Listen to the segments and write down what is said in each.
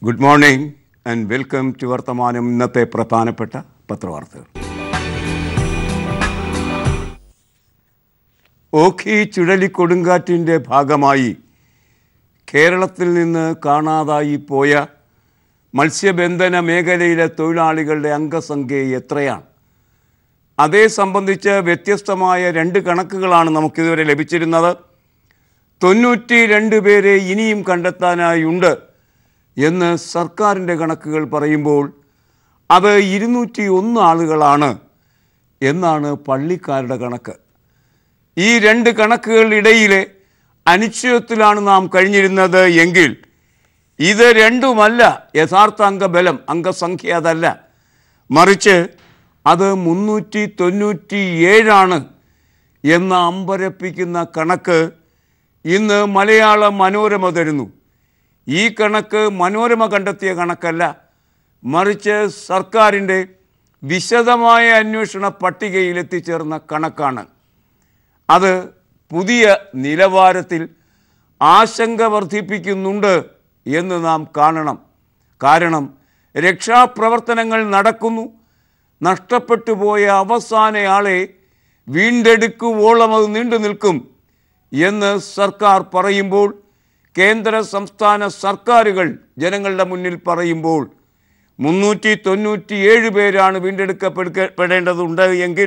good morning and welcome to Varthamanam ഇന്നത്തെ പ്രധാനപ്പെട്ട പത്രവാർത്തകൾ ഓഖി ചുഴലിക്കൊടുങ്കാറ്റിൻ്റെ ഭാഗമായി കേരളത്തിൽ നിന്ന് കാണാതായി പോയ മത്സ്യബന്ധന മേഖലയിലെ തൊഴിലാളികളുടെ അംഗസംഖ്യ എത്രയാണ് അതേ സംബന്ധിച്ച് വ്യത്യസ്തമായ രണ്ട് കണക്കുകളാണ് നമുക്കിതുവരെ ലഭിച്ചിരുന്നത് തൊണ്ണൂറ്റി രണ്ട് പേരെ ഇനിയും കണ്ടെത്താനായുണ്ട് എന്ന് സർക്കാരിൻ്റെ കണക്കുകൾ പറയുമ്പോൾ അത് ഇരുന്നൂറ്റി ഒന്ന് ആളുകളാണ് എന്നാണ് പള്ളിക്കാരുടെ കണക്ക് ഈ രണ്ട് കണക്കുകളിടയിലെ അനിശ്ചയത്തിലാണ് നാം കഴിഞ്ഞിരുന്നത് എങ്കിൽ ഇത് രണ്ടുമല്ല യഥാർത്ഥ അംഗബലം അംഗസംഖ്യ അതല്ല മറിച്ച് അത് മുന്നൂറ്റി തൊണ്ണൂറ്റി ഏഴാണ് എന്ന അമ്പരപ്പിക്കുന്ന കണക്ക് ഇന്ന് മലയാള മനോരമ തരുന്നു ഈ കണക്ക് മനോരമ കണ്ടെത്തിയ കണക്കല്ല മറിച്ച് സർക്കാരിൻ്റെ വിശദമായ അന്വേഷണ പട്ടികയിൽ എത്തിച്ചേർന്ന കണക്കാണ് അത് പുതിയ നിലവാരത്തിൽ ആശങ്ക വർദ്ധിപ്പിക്കുന്നുണ്ട് എന്ന് നാം കാണണം കാരണം രക്ഷാപ്രവർത്തനങ്ങൾ നടക്കുന്നു നഷ്ടപ്പെട്ടു പോയ അവസാനയാളെ വീണ്ടെടുക്കുവോളം അത് നീണ്ടു നിൽക്കും എന്ന് സർക്കാർ പറയുമ്പോൾ കേന്ദ്ര സംസ്ഥാന സർക്കാരുകൾ ജനങ്ങളുടെ മുന്നിൽ പറയുമ്പോൾ മുന്നൂറ്റി തൊണ്ണൂറ്റി ഏഴ് പേരാണ് വീണ്ടെടുക്കപ്പെടുക്കപ്പെടേണ്ടതുണ്ട് എങ്കിൽ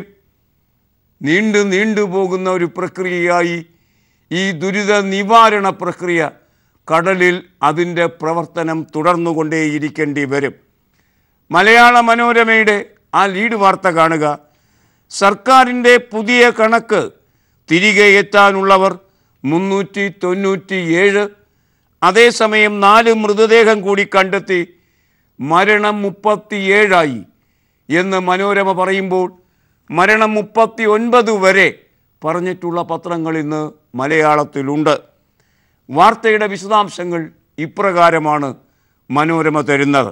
നീണ്ടു നീണ്ടു പോകുന്ന ഒരു പ്രക്രിയയായി ഈ ദുരിത നിവാരണ പ്രക്രിയ കടലിൽ അതിൻ്റെ പ്രവർത്തനം തുടർന്നുകൊണ്ടേയിരിക്കേണ്ടി വരും മലയാള മനോരമയുടെ ആ ലീഡ് വാർത്ത കാണുക സർക്കാരിൻ്റെ പുതിയ കണക്ക് തിരികെ എത്താനുള്ളവർ മുന്നൂറ്റി തൊണ്ണൂറ്റി ഏഴ് അതേസമയം നാല് മൃതദേഹം കൂടി കണ്ടെത്തി മരണം മുപ്പത്തിയേഴായി എന്ന് മനോരമ പറയുമ്പോൾ മരണം മുപ്പത്തി ഒൻപത് വരെ പറഞ്ഞിട്ടുള്ള പത്രങ്ങൾ ഇന്ന് മലയാളത്തിലുണ്ട് വാർത്തയുടെ വിശദാംശങ്ങൾ ഇപ്രകാരമാണ് മനോരമ തരുന്നത്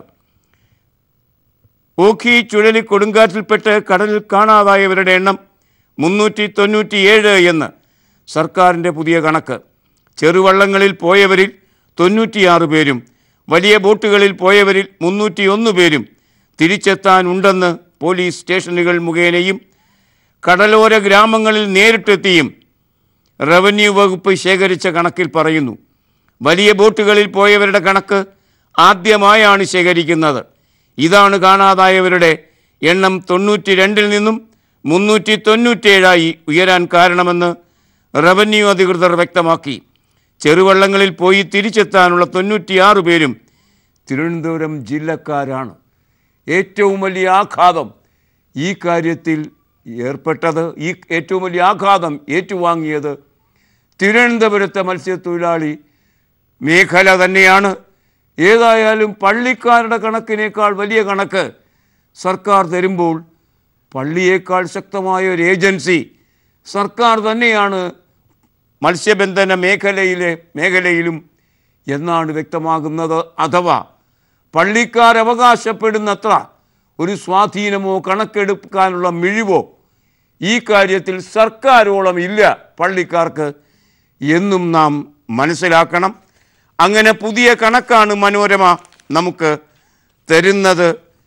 ഓഖി ചുഴലി കൊടുങ്കാറ്റിൽപ്പെട്ട് കടലിൽ കാണാതായവരുടെ എണ്ണം മുന്നൂറ്റി തൊണ്ണൂറ്റിയേഴ് എന്ന് സർക്കാരിൻ്റെ പുതിയ കണക്ക് ചെറുവള്ളങ്ങളിൽ പോയവരിൽ തൊണ്ണൂറ്റിയാറ് പേരും വലിയ ബോട്ടുകളിൽ പോയവരിൽ മുന്നൂറ്റിയൊന്ന് പേരും തിരിച്ചെത്താനുണ്ടെന്ന് പോലീസ് സ്റ്റേഷനുകൾ മുഖേനയും കടലോര ഗ്രാമങ്ങളിൽ നേരിട്ടെത്തിയും റവന്യൂ വകുപ്പ് ശേഖരിച്ച കണക്കിൽ പറയുന്നു വലിയ ബോട്ടുകളിൽ പോയവരുടെ കണക്ക് ആദ്യമായാണ് ശേഖരിക്കുന്നത് ഇതാണ് കാണാതായവരുടെ എണ്ണം തൊണ്ണൂറ്റി രണ്ടിൽ നിന്നും മുന്നൂറ്റി തൊണ്ണൂറ്റേഴായി ഉയരാൻ കാരണമെന്ന് റവന്യൂ അധികൃതർ വ്യക്തമാക്കി ചെറുവള്ളങ്ങളിൽ പോയി തിരിച്ചെത്താനുള്ള തൊണ്ണൂറ്റിയാറ് പേരും തിരുവനന്തപുരം ജില്ലക്കാരാണ് ഏറ്റവും വലിയ ആഘാതം ഈ കാര്യത്തിൽ ഏർപ്പെട്ടത് ഈ ഏറ്റവും വലിയ ആഘാതം ഏറ്റുവാങ്ങിയത് തിരുവനന്തപുരത്തെ മത്സ്യത്തൊഴിലാളി മേഖല തന്നെയാണ് ഏതായാലും പള്ളിക്കാരുടെ കണക്കിനേക്കാൾ വലിയ കണക്ക് സർക്കാർ തരുമ്പോൾ പള്ളിയേക്കാൾ ശക്തമായ ഒരു ഏജൻസി സർക്കാർ തന്നെയാണ് മത്സ്യബന്ധന മേഖലയിലെ മേഖലയിലും എന്നാണ് വ്യക്തമാകുന്നത് അഥവാ പള്ളിക്കാർ അവകാശപ്പെടുന്നത്ര ഒരു സ്വാധീനമോ കണക്കെടുക്കാനുള്ള മിഴിവോ ഈ കാര്യത്തിൽ സർക്കാരോളം ഇല്ല പള്ളിക്കാർക്ക് എന്നും നാം മനസ്സിലാക്കണം അങ്ങനെ പുതിയ കണക്കാണ് മനോരമ നമുക്ക് തരുന്നത്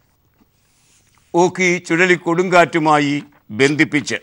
ഓഖി ചുഴലിക്കൊടുങ്കാറ്റുമായി ബന്ധിപ്പിച്ച്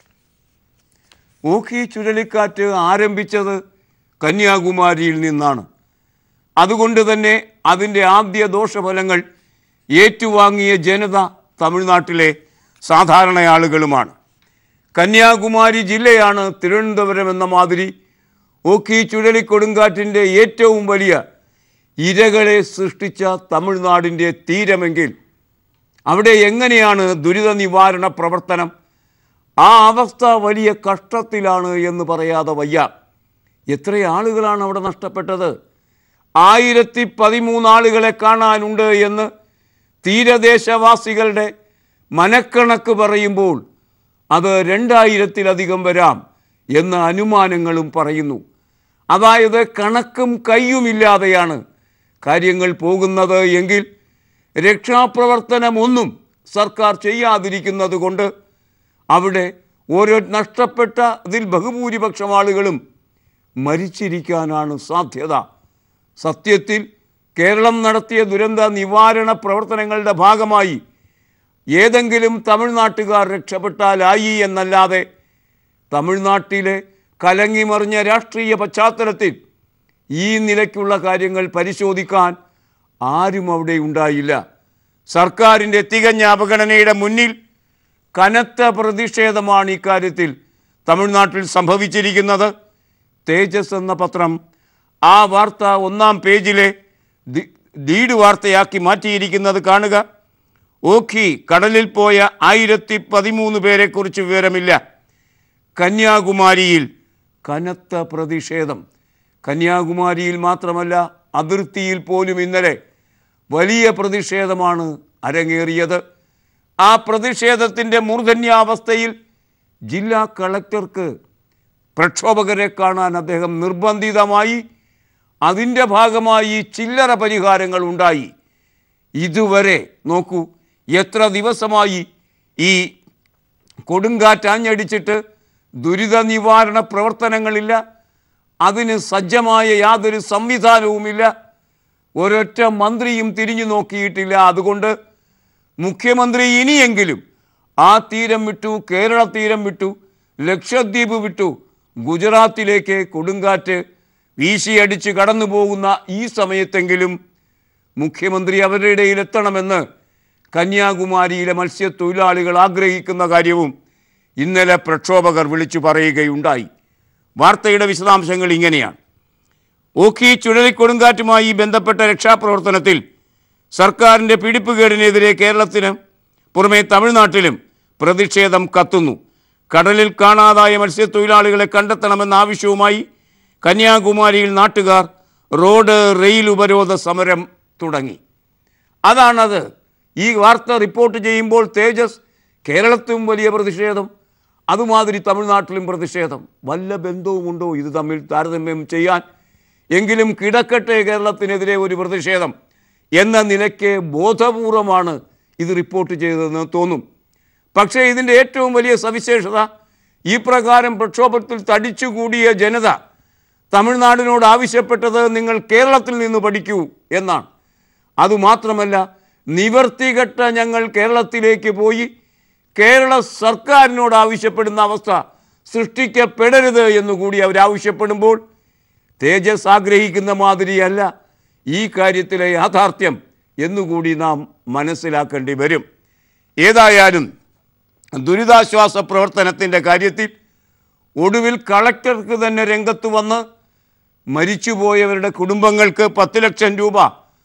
ഓഖി ചുഴലിക്കാറ്റ് ആരംഭിച്ചത് കന്യാകുമാരിയിൽ നിന്നാണ് അതുകൊണ്ട് തന്നെ അതിൻ്റെ ആദ്യ ദോഷഫലങ്ങൾ ഏറ്റുവാങ്ങിയ ജനത തമിഴ്നാട്ടിലെ സാധാരണ ആളുകളുമാണ് കന്യാകുമാരി ജില്ലയാണ് തിരുവനന്തപുരം എന്ന മാതിരി ഓഖി ചുഴലിക്കൊടുങ്കാറ്റിൻ്റെ ഏറ്റവും വലിയ ഇരകളെ സൃഷ്ടിച്ച തമിഴ്നാടിൻ്റെ തീരമെങ്കിൽ അവിടെ എങ്ങനെയാണ് ദുരിത നിവാരണ പ്രവർത്തനം ആ അവസ്ഥ വലിയ കഷ്ടത്തിലാണ് എന്ന് പറയാതെ വയ്യ എത്ര ആളുകളാണ് അവിടെ നഷ്ടപ്പെട്ടത് ആയിരത്തി പതിമൂന്ന് ആളുകളെ കാണാനുണ്ട് എന്ന് തീരദേശവാസികളുടെ മനക്കണക്ക് പറയുമ്പോൾ അത് രണ്ടായിരത്തിലധികം വരാം എന്ന അനുമാനങ്ങളും പറയുന്നു അതായത് കണക്കും കയ്യുമില്ലാതെയാണ് കാര്യങ്ങൾ പോകുന്നത് എങ്കിൽ രക്ഷാപ്രവർത്തനമൊന്നും സർക്കാർ ചെയ്യാതിരിക്കുന്നത് കൊണ്ട് അവിടെ ഓരോ നഷ്ടപ്പെട്ട അതിൽ ബഹുഭൂരിപക്ഷം ആളുകളും മരിച്ചിരിക്കാനാണ് സാധ്യത സത്യത്തിൽ കേരളം നടത്തിയ ദുരന്ത നിവാരണ പ്രവർത്തനങ്ങളുടെ ഭാഗമായി ഏതെങ്കിലും തമിഴ്നാട്ടുകാർ രക്ഷപ്പെട്ടാലായി എന്നല്ലാതെ തമിഴ്നാട്ടിലെ കലങ്ങിമറിഞ്ഞ രാഷ്ട്രീയ പശ്ചാത്തലത്തിൽ ഈ നിലയ്ക്കുള്ള കാര്യങ്ങൾ പരിശോധിക്കാൻ ആരും അവിടെ ഉണ്ടായില്ല സർക്കാരിൻ്റെ തികഞ്ഞ അവഗണനയുടെ മുന്നിൽ കനത്ത പ്രതിഷേധമാണ് ഇക്കാര്യത്തിൽ തമിഴ്നാട്ടിൽ സംഭവിച്ചിരിക്കുന്നത് തേജസ് എന്ന പത്രം ആ വാർത്ത ഒന്നാം പേജിലെ ദി- ലീഡ് വാർത്തയാക്കി മാറ്റിയിരിക്കുന്നത് കാണുക ഓഖി കടലിൽ പോയ ആയിരത്തി പതിമൂന്ന് പേരെക്കുറിച്ച് വിവരമില്ല കന്യാകുമാരിയിൽ കനത്ത പ്രതിഷേധം കന്യാകുമാരിയിൽ മാത്രമല്ല അതിർത്തിയിൽ പോലും ഇന്നലെ വലിയ പ്രതിഷേധമാണ് അരങ്ങേറിയത് ആ പ്രതിഷേധത്തിൻ്റെ മൂർധന്യാവസ്ഥയിൽ ജില്ലാ കളക്ടർക്ക് പ്രക്ഷോഭകരെ കാണാൻ അദ്ദേഹം നിർബന്ധിതമായി അതിൻ്റെ ഭാഗമായി ചില്ലറ പരിഹാരങ്ങൾ ഉണ്ടായി ഇതുവരെ നോക്കൂ എത്ര ദിവസമായി ഈ കൊടുങ്കാറ്റാഞ്ഞടിച്ചിട്ട് ദുരിത നിവാരണ പ്രവർത്തനങ്ങളില്ല അതിന് സജ്ജമായ യാതൊരു സംവിധാനവുമില്ല ഒരൊറ്റ മന്ത്രിയും തിരിഞ്ഞു നോക്കിയിട്ടില്ല അതുകൊണ്ട് മുഖ്യമന്ത്രി ഇനിയെങ്കിലും ആ തീരം വിട്ടു കേരള തീരം വിട്ടു ലക്ഷദ്വീപ് വിട്ടു ഗുജറാത്തിലേക്ക് കൊടുങ്കാറ്റ് വീശിയടിച്ച് കടന്നു പോകുന്ന ഈ സമയത്തെങ്കിലും മുഖ്യമന്ത്രി അവരുടെ ഇടയിൽ എത്തണമെന്ന് കന്യാകുമാരിയിലെ മത്സ്യത്തൊഴിലാളികൾ ആഗ്രഹിക്കുന്ന കാര്യവും ഇന്നലെ പ്രക്ഷോഭകർ വിളിച്ചു പറയുകയുണ്ടായി വാർത്തയുടെ വിശദാംശങ്ങൾ ഇങ്ങനെയാണ് ഓഖി ചുഴലിക്കൊടുങ്കാറ്റുമായി ബന്ധപ്പെട്ട രക്ഷാപ്രവർത്തനത്തിൽ സർക്കാരിൻ്റെ പിടിപ്പുകേടിനെതിരെ കേരളത്തിന് പുറമെ തമിഴ്നാട്ടിലും പ്രതിഷേധം കത്തുന്നു കടലിൽ കാണാതായ മത്സ്യത്തൊഴിലാളികളെ കണ്ടെത്തണമെന്ന ആവശ്യവുമായി കന്യാകുമാരിയിൽ നാട്ടുകാർ റോഡ് റെയിൽ ഉപരോധ സമരം തുടങ്ങി അതാണത് ഈ വാർത്ത റിപ്പോർട്ട് ചെയ്യുമ്പോൾ തേജസ് കേരളത്തിലും വലിയ പ്രതിഷേധം അതുമാതിരി തമിഴ്നാട്ടിലും പ്രതിഷേധം വല്ല ബന്ധവുമുണ്ടോ ഇത് തമ്മിൽ താരതമ്യം ചെയ്യാൻ എങ്കിലും കിടക്കട്ടെ കേരളത്തിനെതിരെ ഒരു പ്രതിഷേധം എന്ന നിലയ്ക്ക് ബോധപൂർവമാണ് ഇത് റിപ്പോർട്ട് ചെയ്തതെന്ന് തോന്നും പക്ഷേ ഇതിൻ്റെ ഏറ്റവും വലിയ സവിശേഷത ഈ പ്രകാരം പ്രക്ഷോഭത്തിൽ തടിച്ചുകൂടിയ ജനത തമിഴ്നാടിനോട് ആവശ്യപ്പെട്ടത് നിങ്ങൾ കേരളത്തിൽ നിന്ന് പഠിക്കൂ എന്നാണ് അതുമാത്രമല്ല നിവർത്തികെട്ട ഞങ്ങൾ കേരളത്തിലേക്ക് പോയി കേരള സർക്കാരിനോട് ആവശ്യപ്പെടുന്ന അവസ്ഥ സൃഷ്ടിക്കപ്പെടരുത് എന്നുകൂടി അവരാവശ്യപ്പെടുമ്പോൾ തേജസ് ആഗ്രഹിക്കുന്ന മാതിരിയല്ല ഈ കാര്യത്തിലെ യാഥാർത്ഥ്യം എന്നുകൂടി നാം മനസ്സിലാക്കേണ്ടി വരും ഏതായാലും ദുരിതാശ്വാസ പ്രവർത്തനത്തിൻ്റെ കാര്യത്തിൽ ഒടുവിൽ കളക്ടർക്ക് തന്നെ രംഗത്ത് വന്ന് മരിച്ചുപോയവരുടെ കുടുംബങ്ങൾക്ക് പത്ത് ലക്ഷം രൂപ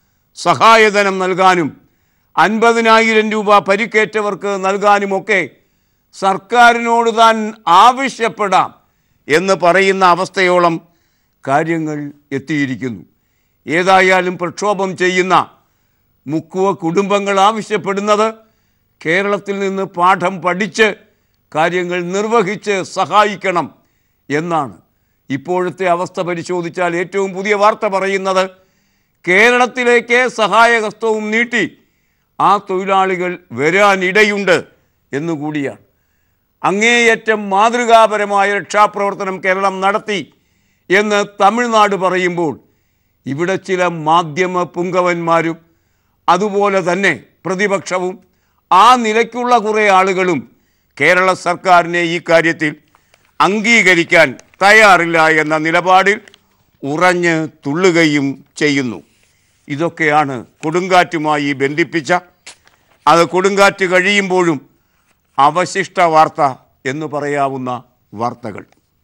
സഹായധനം നൽകാനും അൻപതിനായിരം രൂപ പരിക്കേറ്റവർക്ക് നൽകാനുമൊക്കെ സർക്കാരിനോട് താൻ ആവശ്യപ്പെടാം എന്ന് പറയുന്ന അവസ്ഥയോളം കാര്യങ്ങൾ എത്തിയിരിക്കുന്നു ഏതായാലും പ്രക്ഷോഭം ചെയ്യുന്ന മുക്കുവ കുടുംബങ്ങൾ ആവശ്യപ്പെടുന്നത് കേരളത്തിൽ നിന്ന് പാഠം പഠിച്ച് കാര്യങ്ങൾ നിർവഹിച്ച് സഹായിക്കണം എന്നാണ് ഇപ്പോഴത്തെ അവസ്ഥ പരിശോധിച്ചാൽ ഏറ്റവും പുതിയ വാർത്ത പറയുന്നത് കേരളത്തിലേക്ക് സഹായഹസ്തവും നീട്ടി ആ തൊഴിലാളികൾ വരാനിടയുണ്ട് എന്നുകൂടിയാണ് അങ്ങേയറ്റം മാതൃകാപരമായ രക്ഷാപ്രവർത്തനം കേരളം നടത്തി എന്ന് തമിഴ്നാട് പറയുമ്പോൾ ഇവിടെ ചില മാധ്യമ പുങ്കവന്മാരും അതുപോലെ തന്നെ പ്രതിപക്ഷവും ആ നിലയ്ക്കുള്ള കുറേ ആളുകളും കേരള സർക്കാരിനെ ഈ കാര്യത്തിൽ അംഗീകരിക്കാൻ തയ്യാറില്ല എന്ന നിലപാടിൽ ഉറഞ്ഞ് തുള്ളുകയും ചെയ്യുന്നു ഇതൊക്കെയാണ് കൊടുങ്കാറ്റുമായി ബന്ധിപ്പിച്ച അത് കൊടുങ്കാറ്റ് കഴിയുമ്പോഴും അവശിഷ്ട വാർത്ത എന്ന് പറയാവുന്ന വാർത്തകൾ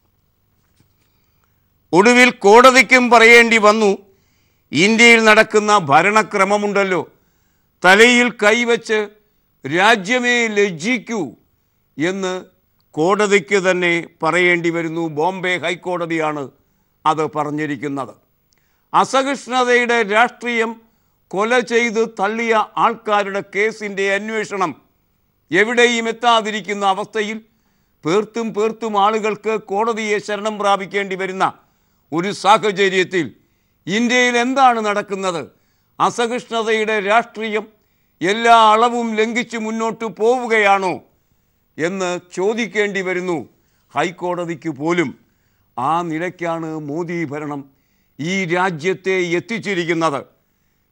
ഒടുവിൽ കോടതിക്കും പറയേണ്ടി വന്നു ഇന്ത്യയിൽ നടക്കുന്ന ഭരണക്രമമുണ്ടല്ലോ തലയിൽ കൈവച്ച് രാജ്യമേ ലജ്ജിക്കൂ എന്ന് കോടതിക്ക് തന്നെ പറയേണ്ടി വരുന്നു ബോംബെ ഹൈക്കോടതിയാണ് അത് പറഞ്ഞിരിക്കുന്നത് അസഹിഷ്ണുതയുടെ രാഷ്ട്രീയം കൊല ചെയ്ത് തള്ളിയ ആൾക്കാരുടെ കേസിൻ്റെ അന്വേഷണം എവിടെയും എത്താതിരിക്കുന്ന അവസ്ഥയിൽ പേർത്തും പേർത്തും ആളുകൾക്ക് കോടതിയെ ശരണം പ്രാപിക്കേണ്ടി വരുന്ന ഒരു സാഹചര്യത്തിൽ ഇന്ത്യയിൽ എന്താണ് നടക്കുന്നത് അസഹിഷ്ണുതയുടെ രാഷ്ട്രീയം എല്ലാ അളവും ലംഘിച്ച് മുന്നോട്ട് പോവുകയാണോ എന്ന് ചോദിക്കേണ്ടി വരുന്നു ഹൈക്കോടതിക്ക് പോലും ആ നിലയ്ക്കാണ് മോദി ഭരണം ഈ രാജ്യത്തെ എത്തിച്ചിരിക്കുന്നത്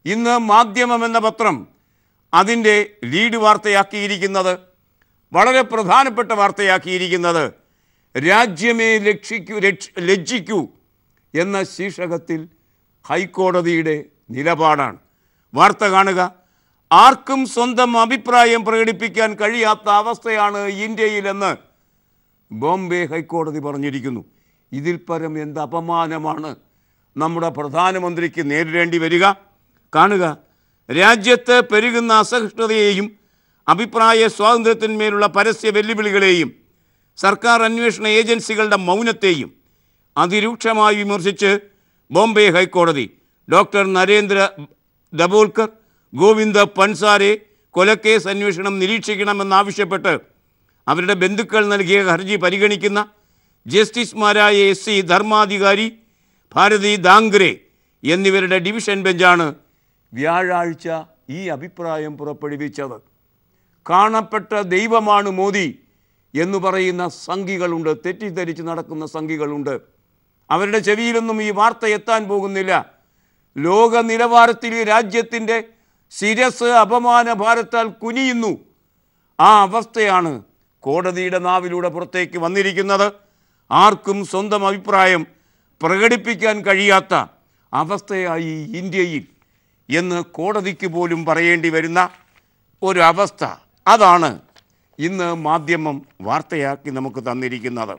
ഇന്ന് മാധ്യമം എന്ന പത്രം അതിൻ്റെ ലീഡ് വാർത്തയാക്കിയിരിക്കുന്നത് വളരെ പ്രധാനപ്പെട്ട വാർത്തയാക്കിയിരിക്കുന്നത് രാജ്യമേ ലക്ഷിക്കൂ രക്ഷ ലജ്ജിക്കൂ എന്ന ശീർഷകത്തിൽ ഹൈക്കോടതിയുടെ നിലപാടാണ് വാർത്ത കാണുക ആർക്കും സ്വന്തം അഭിപ്രായം പ്രകടിപ്പിക്കാൻ കഴിയാത്ത അവസ്ഥയാണ് ഇന്ത്യയിലെന്ന് ബോംബെ ഹൈക്കോടതി പറഞ്ഞിരിക്കുന്നു ഇതിൽ പരം എന്ത് അപമാനമാണ് നമ്മുടെ പ്രധാനമന്ത്രിക്ക് നേരിടേണ്ടി വരിക കാണുക രാജ്യത്ത് പെരുകുന്ന അസഹിഷ്ണുതയെയും അഭിപ്രായ സ്വാതന്ത്ര്യത്തിന്മേലുള്ള പരസ്യ വെല്ലുവിളികളെയും സർക്കാർ അന്വേഷണ ഏജൻസികളുടെ മൗനത്തെയും അതിരൂക്ഷമായി വിമർശിച്ച് ബോംബെ ഹൈക്കോടതി ഡോക്ടർ നരേന്ദ്ര ദബോൽക്കർ ഗോവിന്ദ പൻസാരെ കൊലക്കേസ് അന്വേഷണം നിരീക്ഷിക്കണമെന്നാവശ്യപ്പെട്ട് അവരുടെ ബന്ധുക്കൾ നൽകിയ ഹർജി പരിഗണിക്കുന്ന ജസ്റ്റിസുമാരായ എസ് സി ധർമാധികാരി ഭാരതി ദാങ്ക്രെ എന്നിവരുടെ ഡിവിഷൻ ബെഞ്ചാണ് വ്യാഴാഴ്ച ഈ അഭിപ്രായം പുറപ്പെടുവിച്ചത് കാണപ്പെട്ട ദൈവമാണ് മോദി എന്ന് പറയുന്ന സംഘികളുണ്ട് തെറ്റിദ്ധരിച്ച് നടക്കുന്ന സംഘികളുണ്ട് അവരുടെ ചെവിയിലൊന്നും ഈ വാർത്ത എത്താൻ പോകുന്നില്ല ലോക നിലവാരത്തിൽ ഈ രാജ്യത്തിൻ്റെ ശിരസ് അപമാന ഭാരത്താൽ കുനിയുന്നു ആ അവസ്ഥയാണ് കോടതിയുടെ നാവിലൂടെ പുറത്തേക്ക് വന്നിരിക്കുന്നത് ആർക്കും സ്വന്തം അഭിപ്രായം പ്രകടിപ്പിക്കാൻ കഴിയാത്ത അവസ്ഥയായി ഇന്ത്യയിൽ എന്ന് കോടതിക്ക് പോലും പറയേണ്ടി വരുന്ന ഒരു അവസ്ഥ അതാണ് ഇന്ന് മാധ്യമം വാർത്തയാക്കി നമുക്ക് തന്നിരിക്കുന്നത്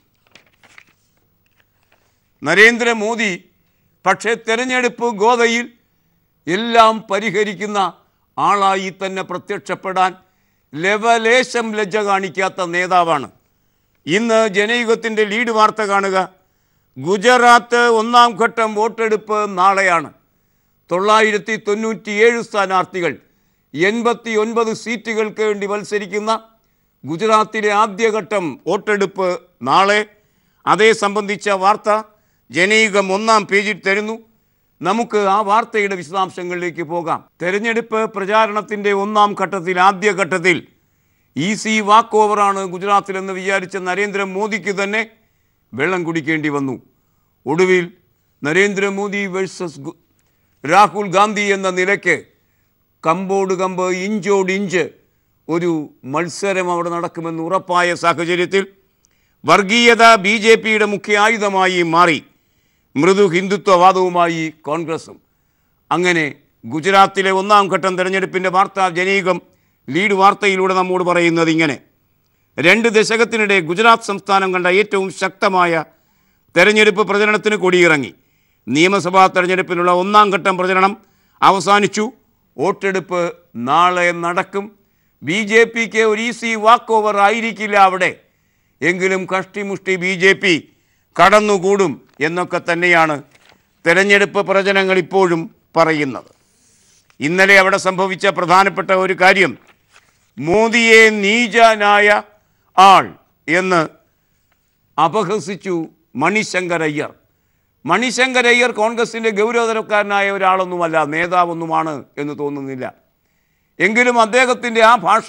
നരേന്ദ്രമോദി പക്ഷേ തെരഞ്ഞെടുപ്പ് ഗോതയിൽ എല്ലാം പരിഹരിക്കുന്ന ആളായി തന്നെ പ്രത്യക്ഷപ്പെടാൻ ലവലേശം ലജ്ജ കാണിക്കാത്ത നേതാവാണ് ഇന്ന് ജനയുഗത്തിൻ്റെ ലീഡ് വാർത്ത കാണുക ഗുജറാത്ത് ഒന്നാം ഘട്ടം വോട്ടെടുപ്പ് നാളെയാണ് തൊള്ളായിരത്തി തൊണ്ണൂറ്റിയേഴ് സ്ഥാനാർത്ഥികൾ എൺപത്തി ഒൻപത് സീറ്റുകൾക്ക് വേണ്ടി മത്സരിക്കുന്ന ഗുജറാത്തിലെ ആദ്യഘട്ടം വോട്ടെടുപ്പ് നാളെ അതേ സംബന്ധിച്ച വാർത്ത ജനയുഗം ഒന്നാം പേജിൽ തരുന്നു നമുക്ക് ആ വാർത്തയുടെ വിശദാംശങ്ങളിലേക്ക് പോകാം തെരഞ്ഞെടുപ്പ് പ്രചാരണത്തിൻ്റെ ഒന്നാം ഘട്ടത്തിൽ ആദ്യ ഘട്ടത്തിൽ ഈസി വാക്ക് ഓവറാണ് ഗുജറാത്തിലെന്ന് വിചാരിച്ച നരേന്ദ്രമോദിക്ക് തന്നെ വെള്ളം കുടിക്കേണ്ടി വന്നു ഒടുവിൽ നരേന്ദ്രമോദി വേഴ്സസ് ഗു- രാഹുൽ ഗാന്ധി എന്ന നിലയ്ക്ക് കമ്പോട് കമ്പ് ഇഞ്ചോട് ഇഞ്ച് ഒരു മത്സരം അവിടെ നടക്കുമെന്ന് ഉറപ്പായ സാഹചര്യത്തിൽ വർഗീയത ബി ജെ പിയുടെ മുഖ്യ ആയുധമായി മാറി മൃദു ഹിന്ദുത്വവാദവുമായി കോൺഗ്രസും അങ്ങനെ ഗുജറാത്തിലെ ഒന്നാം ഘട്ടം തെരഞ്ഞെടുപ്പിൻ്റെ വാർത്താ ജനീകം ലീഡ് വാർത്തയിലൂടെ നമ്മോട് പറയുന്നത് ഇങ്ങനെ രണ്ട് ദശകത്തിനിടെ ഗുജറാത്ത് സംസ്ഥാനം കണ്ട ഏറ്റവും ശക്തമായ തെരഞ്ഞെടുപ്പ് പ്രചരണത്തിന് കൊടിയിറങ്ങി നിയമസഭാ തെരഞ്ഞെടുപ്പിനുള്ള ഒന്നാം ഘട്ടം പ്രചരണം അവസാനിച്ചു വോട്ടെടുപ്പ് നാളെ നടക്കും ബി ജെ പിക്ക് ഒരു ഈസി വാക്ക് ഓവർ ആയിരിക്കില്ല അവിടെ എങ്കിലും കഷ്ടിമുഷ്ടി ബി ജെ പി കടന്നുകൂടും എന്നൊക്കെ തന്നെയാണ് തെരഞ്ഞെടുപ്പ് പ്രചനങ്ങൾ ഇപ്പോഴും പറയുന്നത് ഇന്നലെ അവിടെ സംഭവിച്ച പ്രധാനപ്പെട്ട ഒരു കാര്യം മോദിയെ നീചനായ ആൾ എന്ന് അപഹസിച്ചു മണിശങ്കർ അയ്യർ മണിശങ്കർ അയ്യർ കോൺഗ്രസിൻ്റെ ഗൗരവതരക്കാരനായ ഒരാളൊന്നുമല്ല നേതാവൊന്നുമാണ് എന്ന് തോന്നുന്നില്ല എങ്കിലും അദ്ദേഹത്തിൻ്റെ ആ ഭാഷ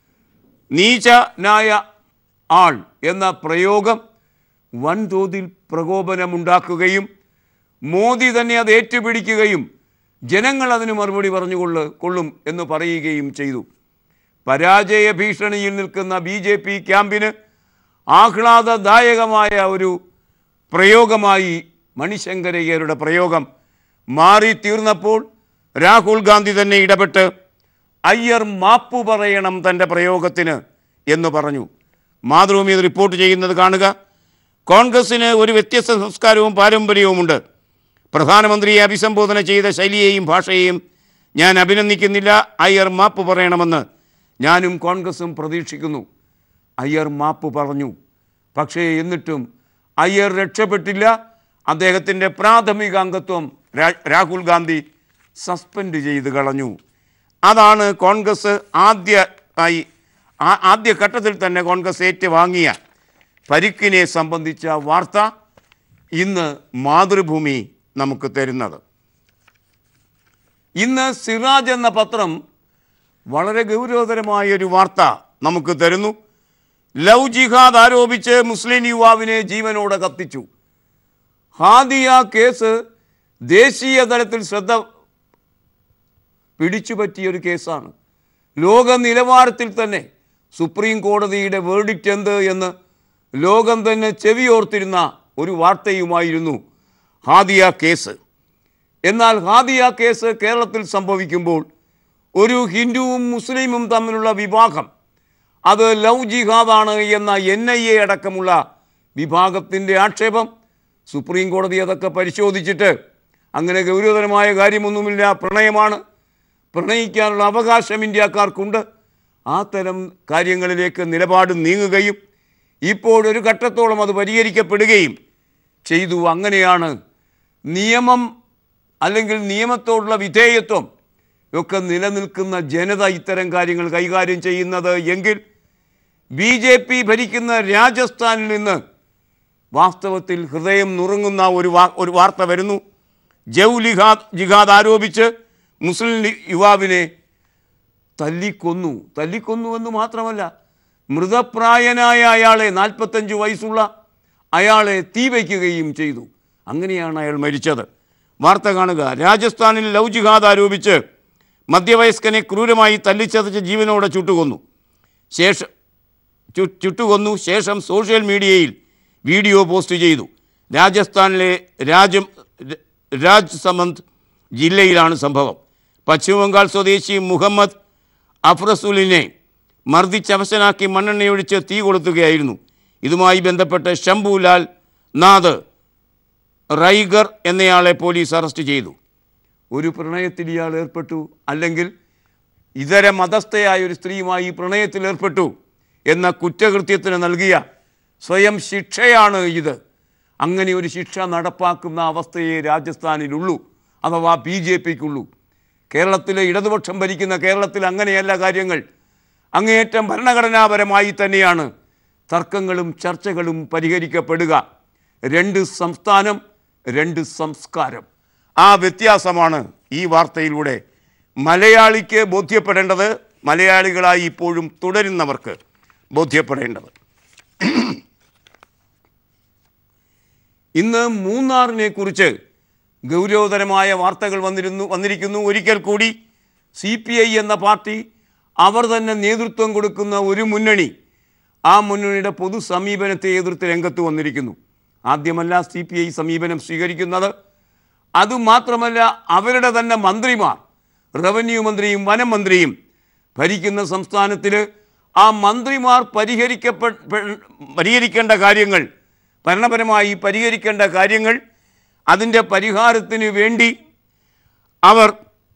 നീചനായ ആൾ എന്ന പ്രയോഗം വൻതോതിൽ പ്രകോപനമുണ്ടാക്കുകയും മോദി തന്നെ അത് ഏറ്റുപിടിക്കുകയും ജനങ്ങൾ അതിന് മറുപടി പറഞ്ഞുകൊള്ളു കൊള്ളും എന്ന് പറയുകയും ചെയ്തു പരാജയ ഭീഷണിയിൽ നിൽക്കുന്ന ബി ജെ പി ക്യാമ്പിന് ആഹ്ലാദദായകമായ ഒരു പ്രയോഗമായി മണിശങ്കരയ്യരുടെ പ്രയോഗം മാറി തീർന്നപ്പോൾ രാഹുൽ ഗാന്ധി തന്നെ ഇടപെട്ട് അയ്യർ മാപ്പു പറയണം തൻ്റെ പ്രയോഗത്തിന് എന്ന് പറഞ്ഞു മാതൃഭൂമി ഇത് റിപ്പോർട്ട് ചെയ്യുന്നത് കാണുക കോൺഗ്രസ്സിന് ഒരു വ്യത്യസ്ത സംസ്കാരവും പാരമ്പര്യവുമുണ്ട് പ്രധാനമന്ത്രിയെ അഭിസംബോധന ചെയ്ത ശൈലിയെയും ഭാഷയെയും ഞാൻ അഭിനന്ദിക്കുന്നില്ല അയ്യർ മാപ്പ് പറയണമെന്ന് ഞാനും കോൺഗ്രസും പ്രതീക്ഷിക്കുന്നു അയ്യർ മാപ്പ് പറഞ്ഞു പക്ഷേ എന്നിട്ടും അയ്യർ രക്ഷപ്പെട്ടില്ല അദ്ദേഹത്തിൻ്റെ പ്രാഥമിക അംഗത്വം രാ- രാഹുൽ ഗാന്ധി സസ്പെൻഡ് ചെയ്ത് കളഞ്ഞു അതാണ് കോൺഗ്രസ് ആദ്യ ആയി ആ- ആദ്യ ഘട്ടത്തിൽ തന്നെ കോൺഗ്രസ് ഏറ്റുവാങ്ങിയ പരിക്കിനെ സംബന്ധിച്ച വാർത്ത ഇന്ന് മാതൃഭൂമി നമുക്ക് തരുന്നത് ഇന്ന് സിറാജ് എന്ന പത്രം വളരെ ഗൗരവതരമായ ഒരു വാർത്ത നമുക്ക് തരുന്നു ലവ് ജിഹാദ് ആരോപിച്ച് മുസ്ലിം യുവാവിനെ ജീവനോടെ കത്തിച്ചു ഹാദിയ കേസ് ദേശീയ തലത്തിൽ ശ്രദ്ധ പിടിച്ചുപറ്റിയൊരു കേസാണ് ലോക നിലവാരത്തിൽ തന്നെ സുപ്രീം കോടതിയുടെ വേർഡിക്റ്റ് എന്ത് എന്ന് ലോകം തന്നെ ചെവിയോർത്തിരുന്ന ഒരു വാർത്തയുമായിരുന്നു ഹാദിയ കേസ് എന്നാൽ ഹാദിയ കേസ് കേരളത്തിൽ സംഭവിക്കുമ്പോൾ ഒരു ഹിന്ദുവും മുസ്ലിമും തമ്മിലുള്ള വിവാഹം അത് ലവ് ജിഹാദാണ് എന്ന എൻ ഐ എ അടക്കമുള്ള വിഭാഗത്തിൻ്റെ ആക്ഷേപം സുപ്രീം കോടതി അതൊക്കെ പരിശോധിച്ചിട്ട് അങ്ങനെ ഗൗരവതരമായ കാര്യമൊന്നുമില്ല പ്രണയമാണ് പ്രണയിക്കാനുള്ള അവകാശം ഇന്ത്യക്കാർക്കുണ്ട് ആ തരം കാര്യങ്ങളിലേക്ക് നിലപാട് നീങ്ങുകയും ഇപ്പോഴൊരു ഘട്ടത്തോളം അത് പരിഹരിക്കപ്പെടുകയും ചെയ്തു അങ്ങനെയാണ് നിയമം അല്ലെങ്കിൽ നിയമത്തോടുള്ള വിധേയത്വം ഒക്കെ നിലനിൽക്കുന്ന ജനത ഇത്തരം കാര്യങ്ങൾ കൈകാര്യം ചെയ്യുന്നത് എങ്കിൽ ബി ജെ പി ഭരിക്കുന്ന രാജസ്ഥാനിൽ നിന്ന് വാസ്തവത്തിൽ ഹൃദയം നുറുങ്ങുന്ന ഒരു വാ ഒരു വാർത്ത വരുന്നു ജൗ ലിഹാദ് ജിഹാദ് ആരോപിച്ച് മുസ്ലിം ലി- യുവാവിനെ തല്ലിക്കൊന്നു തല്ലിക്കൊന്നു എന്ന് മാത്രമല്ല മൃതപ്രായനായ അയാളെ നാൽപ്പത്തഞ്ച് വയസ്സുള്ള അയാളെ തീ വയ്ക്കുകയും ചെയ്തു അങ്ങനെയാണ് അയാൾ മരിച്ചത് വാർത്ത കാണുക രാജസ്ഥാനിൽ ലവ് ജിഹാദ് ആരോപിച്ച് മധ്യവയസ്കനെ ക്രൂരമായി തല്ലിച്ചതച്ച് ജീവനോടെ ചുട്ടുകൊന്നു ശേഷം ചു ചുട്ടുകൊന്നു ശേഷം സോഷ്യൽ മീഡിയയിൽ വീഡിയോ പോസ്റ്റ് ചെയ്തു രാജസ്ഥാനിലെ രാജം രാജ് സമന്ത് ജില്ലയിലാണ് സംഭവം പശ്ചിമബംഗാൾ സ്വദേശി മുഹമ്മദ് അഫ്രസുലിനെ മർദ്ദിച്ചവശനാക്കി മണ്ണെണ്ണയൊഴിച്ച് തീ കൊളുത്തുകയായിരുന്നു ഇതുമായി ബന്ധപ്പെട്ട് ശംഭുലാൽ നാഥ് റൈഗർ എന്നയാളെ പോലീസ് അറസ്റ്റ് ചെയ്തു ഒരു പ്രണയത്തിൽ ഇയാൾ ഏർപ്പെട്ടു അല്ലെങ്കിൽ ഇതര മതസ്ഥയായ ഒരു സ്ത്രീയുമായി പ്രണയത്തിൽ ഏർപ്പെട്ടു എന്ന കുറ്റകൃത്യത്തിന് നൽകിയ സ്വയം ശിക്ഷയാണ് ഇത് അങ്ങനെ ഒരു ശിക്ഷ നടപ്പാക്കുന്ന അവസ്ഥയെ രാജസ്ഥാനിലുള്ളൂ അഥവാ ബി ജെ പിക്കുള്ളൂ കേരളത്തിലെ ഇടതുപക്ഷം ഭരിക്കുന്ന കേരളത്തിൽ അങ്ങനെയല്ല കാര്യങ്ങൾ അങ്ങേയറ്റം ഭരണഘടനാപരമായി തന്നെയാണ് തർക്കങ്ങളും ചർച്ചകളും പരിഹരിക്കപ്പെടുക രണ്ട് സംസ്ഥാനം രണ്ട് സംസ്കാരം ആ വ്യത്യാസമാണ് ഈ വാർത്തയിലൂടെ മലയാളിക്ക് ബോധ്യപ്പെടേണ്ടത് മലയാളികളായി ഇപ്പോഴും തുടരുന്നവർക്ക് ബോധ്യപ്പെടേണ്ടത് ഇന്ന് മൂന്നാറിനെ കുറിച്ച് ഗൗരവതരമായ വാർത്തകൾ വന്നിരുന്നു വന്നിരിക്കുന്നു ഒരിക്കൽ കൂടി സി പി ഐ എന്ന പാർട്ടി അവർ തന്നെ നേതൃത്വം കൊടുക്കുന്ന ഒരു മുന്നണി ആ മുന്നണിയുടെ പൊതു സമീപനത്തെ എതിർത്ത് രംഗത്ത് വന്നിരിക്കുന്നു ആദ്യമല്ല സി പി ഐ സമീപനം സ്വീകരിക്കുന്നത് അതുമാത്രമല്ല അവരുടെ തന്നെ മന്ത്രിമാർ റവന്യൂ മന്ത്രിയും വനം മന്ത്രിയും ഭരിക്കുന്ന സംസ്ഥാനത്തിൽ ആ മന്ത്രിമാർ പരിഹരിക്കപ്പെ പെ- പരിഹരിക്കേണ്ട കാര്യങ്ങൾ ഭരണപരമായി പരിഹരിക്കേണ്ട കാര്യങ്ങൾ അതിൻ്റെ പരിഹാരത്തിന് വേണ്ടി അവർ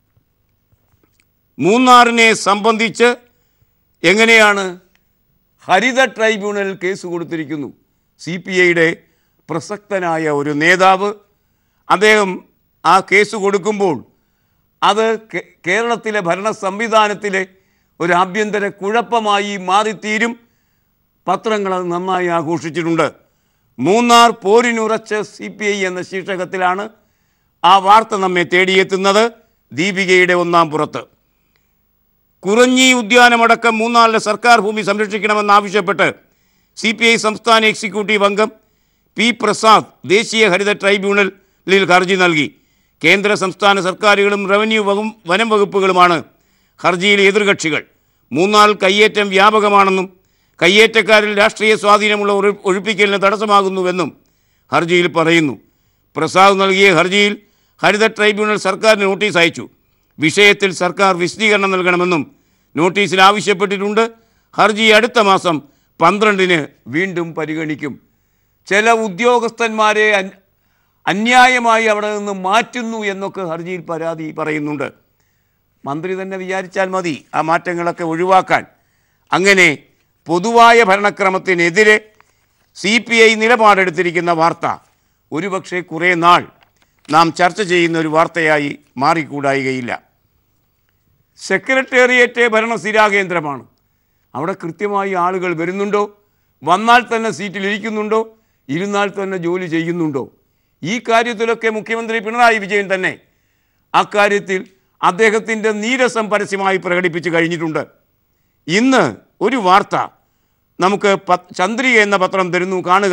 മൂന്നാറിനെ സംബന്ധിച്ച് എങ്ങനെയാണ് ഹരിത ട്രൈബ്യൂണൽ കേസ് കൊടുത്തിരിക്കുന്നു സി പി ഐയുടെ പ്രസക്തനായ ഒരു നേതാവ് അദ്ദേഹം ആ കേസ് കൊടുക്കുമ്പോൾ അത് കേ- കേരളത്തിലെ ഭരണ സംവിധാനത്തിലെ ഒരു ആഭ്യന്തര കുഴപ്പമായി മാറിത്തീരും പത്രങ്ങൾ അത് നന്നായി ആഘോഷിച്ചിട്ടുണ്ട് മൂന്നാർ പോരിനുറച്ച് സി പി ഐ എന്ന ശീർഷകത്തിലാണ് ആ വാർത്ത നമ്മെ തേടിയെത്തുന്നത് ദീപികയുടെ ഒന്നാം പുറത്ത് കുറഞ്ഞി ഉദ്യാനമടക്കം മൂന്നാറിലെ സർക്കാർ ഭൂമി സംരക്ഷിക്കണമെന്നാവശ്യപ്പെട്ട് സി പി ഐ സംസ്ഥാന എക്സിക്യൂട്ടീവ് അംഗം പി പ്രസാദ് ദേശീയ ഹരിത ട്രൈബ്യൂണലിൽ ഹർജി നൽകി കേന്ദ്ര സംസ്ഥാന സർക്കാരുകളും റവന്യൂ വകും വനം വകുപ്പുകളുമാണ് ഹർജിയിലെ എതിർകക്ഷികൾ മൂന്നാറിൽ കയ്യേറ്റം വ്യാപകമാണെന്നും കയ്യേറ്റക്കാരിൽ രാഷ്ട്രീയ സ്വാധീനമുള്ള ഒഴി- ഒഴിപ്പിക്കലിന് തടസ്സമാകുന്നുവെന്നും ഹർജിയിൽ പറയുന്നു പ്രസാദ് നൽകിയ ഹർജിയിൽ ഹരിത ട്രൈബ്യൂണൽ സർക്കാരിന് നോട്ടീസ് അയച്ചു വിഷയത്തിൽ സർക്കാർ വിശദീകരണം നൽകണമെന്നും നോട്ടീസിൽ ആവശ്യപ്പെട്ടിട്ടുണ്ട് ഹർജി അടുത്ത മാസം പന്ത്രണ്ടിന് വീണ്ടും പരിഗണിക്കും ചില ഉദ്യോഗസ്ഥന്മാരെ അന്- അന്യായമായി അവിടെ നിന്ന് മാറ്റുന്നു എന്നൊക്കെ ഹർജിയിൽ പരാതി പറയുന്നുണ്ട് മന്ത്രി തന്നെ വിചാരിച്ചാൽ മതി ആ മാറ്റങ്ങളൊക്കെ ഒഴിവാക്കാൻ അങ്ങനെ പൊതുവായ ഭരണക്രമത്തിനെതിരെ സി പി ഐ നിലപാടെടുത്തിരിക്കുന്ന വാർത്ത ഒരുപക്ഷെ കുറേ നാൾ നാം ചർച്ച ചെയ്യുന്ന ഒരു വാർത്തയായി മാറിക്കൂടായികയില്ല സെക്രട്ടേറിയറ്റ് ഭരണസ്ഥിരാകേന്ദ്രമാണ് അവിടെ കൃത്യമായി ആളുകൾ വരുന്നുണ്ടോ വന്നാൽ തന്നെ സീറ്റിൽ ഇരിക്കുന്നുണ്ടോ ഇരുന്നാൽ തന്നെ ജോലി ചെയ്യുന്നുണ്ടോ ഈ കാര്യത്തിലൊക്കെ മുഖ്യമന്ത്രി പിണറായി വിജയൻ തന്നെ അക്കാര്യത്തിൽ അദ്ദേഹത്തിൻ്റെ നീരസം പരസ്യമായി പ്രകടിപ്പിച്ച് കഴിഞ്ഞിട്ടുണ്ട് ഇന്ന് ഒരു വാർത്ത നമുക്ക് പ- ചന്ദ്രിക എന്ന പത്രം തരുന്നു കാണുക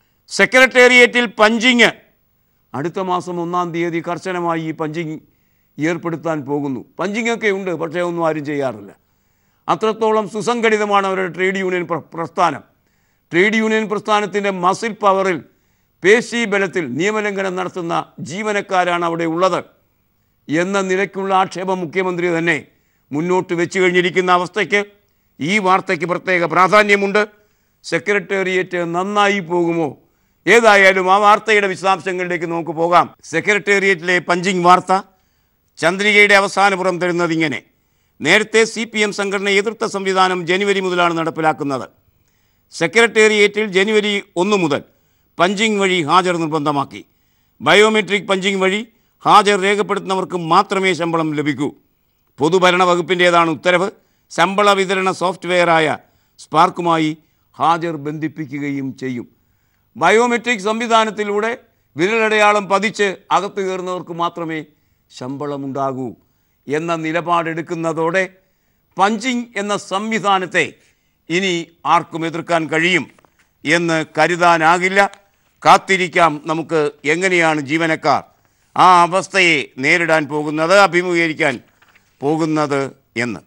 സെക്രട്ടേറിയറ്റിൽ പഞ്ചിങ് അടുത്ത മാസം ഒന്നാം തീയതി കർശനമായി ഈ പഞ്ചിങ് ഏർപ്പെടുത്താൻ പോകുന്നു പഞ്ചിങ്ങൊക്കെ ഉണ്ട് പക്ഷേ ഒന്നും ആരും ചെയ്യാറില്ല അത്രത്തോളം സുസംഘടിതമാണ് അവരുടെ ട്രേഡ് യൂണിയൻ പ്ര- പ്രസ്ഥാനം ട്രേഡ് യൂണിയൻ പ്രസ്ഥാനത്തിൻ്റെ മസിൽ പവറിൽ പേശി ബലത്തിൽ നിയമലംഘനം നടത്തുന്ന ജീവനക്കാരാണ് അവിടെ ഉള്ളത് എന്ന നിലയ്ക്കുള്ള ആക്ഷേപം മുഖ്യമന്ത്രി തന്നെ മുന്നോട്ട് വെച്ച് കഴിഞ്ഞിരിക്കുന്ന അവസ്ഥയ്ക്ക് ഈ വാർത്തയ്ക്ക് പ്രത്യേക പ്രാധാന്യമുണ്ട് സെക്രട്ടേറിയറ്റ് നന്നായി പോകുമോ ഏതായാലും ആ വാർത്തയുടെ വിശദാംശങ്ങളിലേക്ക് നമുക്ക് പോകാം സെക്രട്ടേറിയറ്റിലെ പഞ്ചിങ് വാർത്ത ചന്ദ്രികയുടെ അവസാനപുറം തരുന്നത് ഇങ്ങനെ നേരത്തെ സി പി എം സംഘടന എതിർത്ത സംവിധാനം ജനുവരി മുതലാണ് നടപ്പിലാക്കുന്നത് സെക്രട്ടേറിയറ്റിൽ ജനുവരി ഒന്ന് മുതൽ പഞ്ചിങ് വഴി ഹാജർ നിർബന്ധമാക്കി ബയോമെട്രിക് പഞ്ചിങ് വഴി ഹാജർ രേഖപ്പെടുത്തുന്നവർക്ക് മാത്രമേ ശമ്പളം ലഭിക്കൂ പൊതുഭരണ വകുപ്പിൻ്റേതാണ് ഉത്തരവ് ശമ്പള വിതരണ സോഫ്റ്റ്വെയറായ സ്പാർക്കുമായി ഹാജർ ബന്ധിപ്പിക്കുകയും ചെയ്യും ബയോമെട്രിക് സംവിധാനത്തിലൂടെ വിരലടയാളം പതിച്ച് അകത്ത് കയറുന്നവർക്ക് മാത്രമേ ശമ്പളമുണ്ടാകൂ എന്ന നിലപാടെടുക്കുന്നതോടെ പഞ്ചിങ് എന്ന സംവിധാനത്തെ ഇനി ആർക്കും എതിർക്കാൻ കഴിയും എന്ന് കരുതാനാകില്ല കാത്തിരിക്കാം നമുക്ക് എങ്ങനെയാണ് ജീവനക്കാർ ആ അവസ്ഥയെ നേരിടാൻ പോകുന്നത് അഭിമുഖീകരിക്കാൻ പോകുന്നത് എന്ന്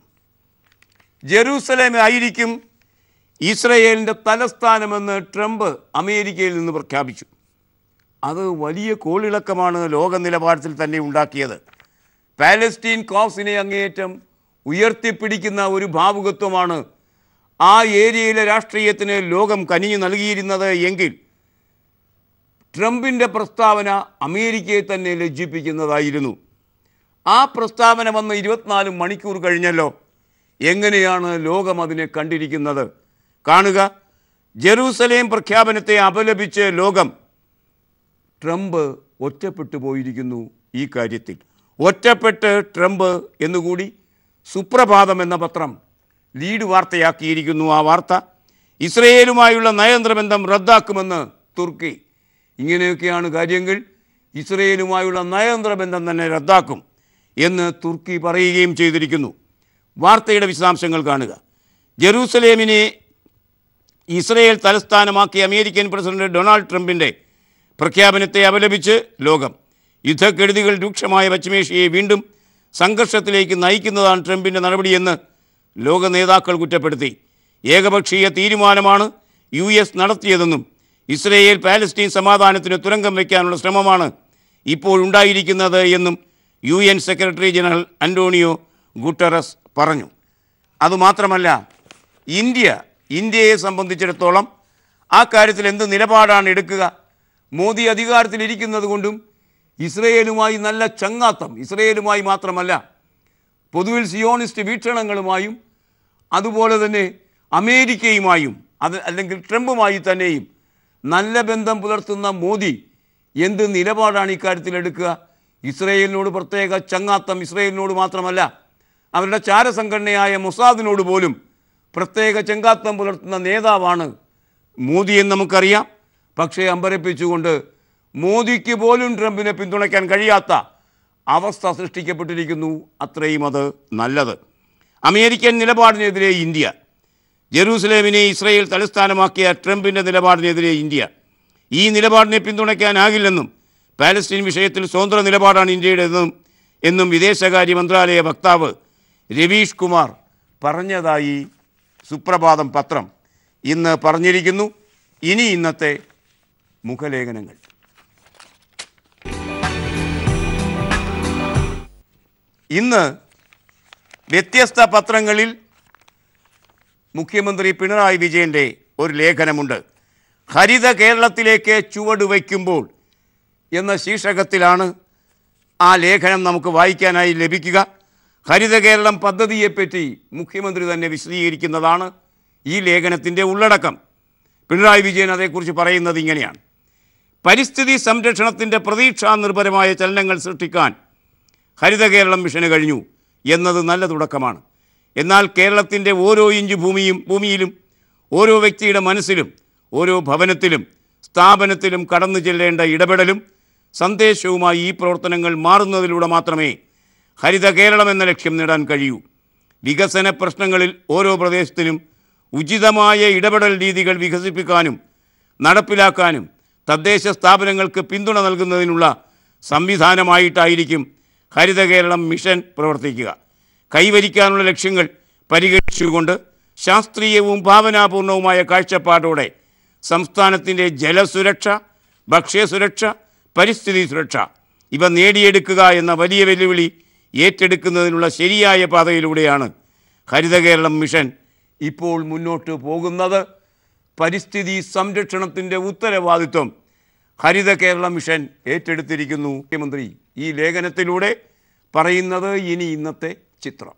ജെറൂസലേം ആയിരിക്കും ഇസ്രയേലിൻ്റെ തലസ്ഥാനമെന്ന് ട്രംപ് അമേരിക്കയിൽ നിന്ന് പ്രഖ്യാപിച്ചു അത് വലിയ കോളിളക്കമാണ് ലോക നിലവാരത്തിൽ തന്നെ ഉണ്ടാക്കിയത് പാലസ്റ്റീൻ കോസിനെ അങ്ങേയറ്റം ഉയർത്തിപ്പിടിക്കുന്ന ഒരു ഭാവുകത്വമാണ് ആ ഏരിയയിലെ രാഷ്ട്രീയത്തിന് ലോകം കനിഞ്ഞു നൽകിയിരുന്നത് എങ്കിൽ ട്രംപിൻ്റെ പ്രസ്താവന അമേരിക്കയെ തന്നെ ലജ്ജിപ്പിക്കുന്നതായിരുന്നു ആ പ്രസ്താവന വന്ന് ഇരുപത്തിനാല് മണിക്കൂർ കഴിഞ്ഞല്ലോ എങ്ങനെയാണ് ലോകം അതിനെ കണ്ടിരിക്കുന്നത് കാണുക ജെറൂസലേം പ്രഖ്യാപനത്തെ അപലപിച്ച് ലോകം ട്രംപ് ഒറ്റപ്പെട്ടു പോയിരിക്കുന്നു ഈ കാര്യത്തിൽ ഒറ്റപ്പെട്ട് ട്രംപ് എന്നുകൂടി സുപ്രഭാതം എന്ന പത്രം ലീഡ് വാർത്തയാക്കിയിരിക്കുന്നു ആ വാർത്ത ഇസ്രയേലുമായുള്ള നയതന്ത്ര ബന്ധം റദ്ദാക്കുമെന്ന് തുർക്കി ഇങ്ങനെയൊക്കെയാണ് കാര്യങ്ങൾ ഇസ്രയേലുമായുള്ള നയതന്ത്ര ബന്ധം തന്നെ റദ്ദാക്കും എന്ന് തുർക്കി പറയുകയും ചെയ്തിരിക്കുന്നു വാർത്തയുടെ വിശദാംശങ്ങൾ കാണുക ജെറൂസലേമിനെ ഇസ്രയേൽ തലസ്ഥാനമാക്കി അമേരിക്കൻ പ്രസിഡന്റ് ഡൊണാൾഡ് ട്രംപിൻ്റെ പ്രഖ്യാപനത്തെ അപലപിച്ച് ലോകം യുദ്ധക്കെടുതികൾ രൂക്ഷമായ പശ്ചിമേഷ്യയെ വീണ്ടും സംഘർഷത്തിലേക്ക് നയിക്കുന്നതാണ് ട്രംപിൻ്റെ നടപടിയെന്ന് ലോക നേതാക്കൾ കുറ്റപ്പെടുത്തി ഏകപക്ഷീയ തീരുമാനമാണ് യു എസ് നടത്തിയതെന്നും ഇസ്രയേൽ പാലസ്തീൻ സമാധാനത്തിന് തുരങ്കം വയ്ക്കാനുള്ള ശ്രമമാണ് ഇപ്പോഴുണ്ടായിരിക്കുന്നത് എന്നും U N secretary general Antonio Guterres പറഞ്ഞു അതുമാത്രമല്ല ഇന്ത്യ ഇന്ത്യയെ സംബന്ധിച്ചിടത്തോളം ആ കാര്യത്തിൽ എന്ത് നിലപാടാണ് എടുക്കുക മോദി അധികാരത്തിലിരിക്കുന്നത് കൊണ്ടും ഇസ്രയേലുമായി നല്ല ചങ്ങാത്തം ഇസ്രയേലുമായി മാത്രമല്ല പൊതുവിൽ സിയോണിസ്റ്റ് വീക്ഷണങ്ങളുമായും അതുപോലെ തന്നെ അമേരിക്കയുമായും അത് അല്ലെങ്കിൽ ട്രംപുമായി തന്നെയും നല്ല ബന്ധം പുലർത്തുന്ന മോദി എന്ത് നിലപാടാണ് ഇക്കാര്യത്തിൽ എടുക്കുക ഇസ്രയേലിനോട് പ്രത്യേക ചങ്ങാത്തം ഇസ്രയേലിനോട് മാത്രമല്ല അവരുടെ ചാരസംഘടനയായ മൊസാദിനോട് പോലും പ്രത്യേക ചെങ്കാത്തം പുലർത്തുന്ന നേതാവാണ് മോദി എന്ന് നമുക്കറിയാം പക്ഷേ അമ്പരപ്പിച്ചുകൊണ്ട് മോദിക്ക് പോലും ട്രംപിനെ പിന്തുണയ്ക്കാൻ കഴിയാത്ത അവസ്ഥ സൃഷ്ടിക്കപ്പെട്ടിരിക്കുന്നു അത്രയും അത് നല്ലത് അമേരിക്കൻ നിലപാടിനെതിരെ ഇന്ത്യ ജെറൂസലേമിനെ ഇസ്രയേൽ തലസ്ഥാനമാക്കിയ ട്രംപിൻ്റെ നിലപാടിനെതിരെ ഇന്ത്യ ഈ നിലപാടിനെ പിന്തുണയ്ക്കാനാകില്ലെന്നും പാലസ്തീൻ വിഷയത്തിൽ സ്വതന്ത്ര നിലപാടാണ് ഇന്ത്യയുടേതെന്നും എന്നും വിദേശകാര്യ മന്ത്രാലയ വക്താവ് രവീഷ് കുമാർ പറഞ്ഞതായി സുപ്രഭാതം പത്രം ഇന്ന് പറഞ്ഞിരിക്കുന്നു ഇനി ഇന്നത്തെ മുഖലേഖനങ്ങൾ ഇന്ന് വ്യത്യസ്ത പത്രങ്ങളിൽ മുഖ്യമന്ത്രി പിണറായി വിജയൻ്റെ ഒരു ലേഖനമുണ്ട് ഹരിത കേരളത്തിലേക്ക് ചുവട് വയ്ക്കുമ്പോൾ എന്ന ശീർഷകത്തിലാണ് ആ ലേഖനം നമുക്ക് വായിക്കാനായി ലഭിക്കുക ഹരിത കേരളം പദ്ധതിയെപ്പറ്റി മുഖ്യമന്ത്രി തന്നെ വിശദീകരിക്കുന്നതാണ് ഈ ലേഖനത്തിൻ്റെ ഉള്ളടക്കം പിണറായി വിജയൻ അതേക്കുറിച്ച് പറയുന്നത് ഇങ്ങനെയാണ് പരിസ്ഥിതി സംരക്ഷണത്തിൻ്റെ പ്രതീക്ഷാ നിർഭരമായ ചലനങ്ങൾ സൃഷ്ടിക്കാൻ ഹരിത കേരളം മിഷന് കഴിഞ്ഞു എന്നത് നല്ല തുടക്കമാണ് എന്നാൽ കേരളത്തിൻ്റെ ഓരോ ഇഞ്ച് ഭൂമിയും ഭൂമിയിലും ഓരോ വ്യക്തിയുടെ മനസ്സിലും ഓരോ ഭവനത്തിലും സ്ഥാപനത്തിലും കടന്നു ചെല്ലേണ്ട ഇടപെടലും സന്ദേശവുമായി ഈ പ്രവർത്തനങ്ങൾ മാറുന്നതിലൂടെ മാത്രമേ ഹരിത കേരളം എന്ന ലക്ഷ്യം നേടാൻ കഴിയൂ വികസന പ്രശ്നങ്ങളിൽ ഓരോ പ്രദേശത്തിനും ഉചിതമായ ഇടപെടൽ രീതികൾ വികസിപ്പിക്കാനും നടപ്പിലാക്കാനും തദ്ദേശ സ്ഥാപനങ്ങൾക്ക് പിന്തുണ നൽകുന്നതിനുള്ള സംവിധാനമായിട്ടായിരിക്കും ഹരിത കേരളം മിഷൻ പ്രവർത്തിക്കുക കൈവരിക്കാനുള്ള ലക്ഷ്യങ്ങൾ പരിഗണിച്ചുകൊണ്ട് ശാസ്ത്രീയവും ഭാവനാപൂർണവുമായ കാഴ്ചപ്പാടോടെ സംസ്ഥാനത്തിൻ്റെ ജലസുരക്ഷ ഭക്ഷ്യസുരക്ഷ പരിസ്ഥിതി സുരക്ഷ ഇവ നേടിയെടുക്കുക എന്ന വലിയ വെല്ലുവിളി ഏറ്റെടുക്കുന്നതിനുള്ള ശരിയായ പാതയിലൂടെയാണ് ഹരിത കേരളം മിഷൻ ഇപ്പോൾ മുന്നോട്ട് പോകുന്നത് പരിസ്ഥിതി സംരക്ഷണത്തിൻ്റെ ഉത്തരവാദിത്വം ഹരിത കേരള മിഷൻ ഏറ്റെടുത്തിരിക്കുന്നു മുഖ്യമന്ത്രി ഈ ലേഖനത്തിലൂടെ പറയുന്നത് ഇനി ഇന്നത്തെ ചിത്രം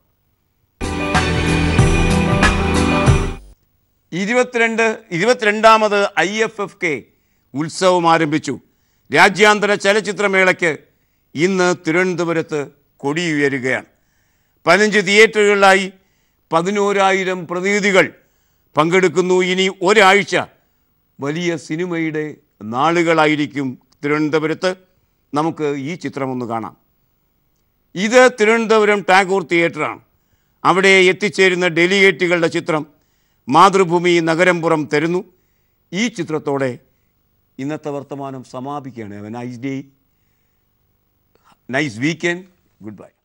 ഇരുപത്തിരണ്ട് ഇരുപത്തിരണ്ടാമത് ഐ എഫ് എഫ് കെ ഉത്സവം ആരംഭിച്ചു രാജ്യാന്തര ചലച്ചിത്രമേളയ്ക്ക് ഇന്ന് തിരുവനന്തപുരത്ത് കൊടിയുയരുകയാണ് പതിനഞ്ച് തിയേറ്ററുകളിലായി പതിനോരായിരം പ്രതിനിധികൾ പങ്കെടുക്കുന്നു ഇനി ഒരാഴ്ച വലിയ സിനിമയുടെ നാളുകളായിരിക്കും തിരുവനന്തപുരത്ത് നമുക്ക് ഈ ചിത്രമൊന്ന് കാണാം ഇത് തിരുവനന്തപുരം ടാഗോർ തിയേറ്ററാണ് അവിടെ എത്തിച്ചേരുന്ന ഡെലിഗേറ്റുകളുടെ ചിത്രം മാതൃഭൂമി നഗരംപുറം തരുന്നു ഈ ചിത്രത്തോടെ ഇന്നത്തെ വർത്തമാനം സമാപിക്കുകയാണ് nice day nice weekend good by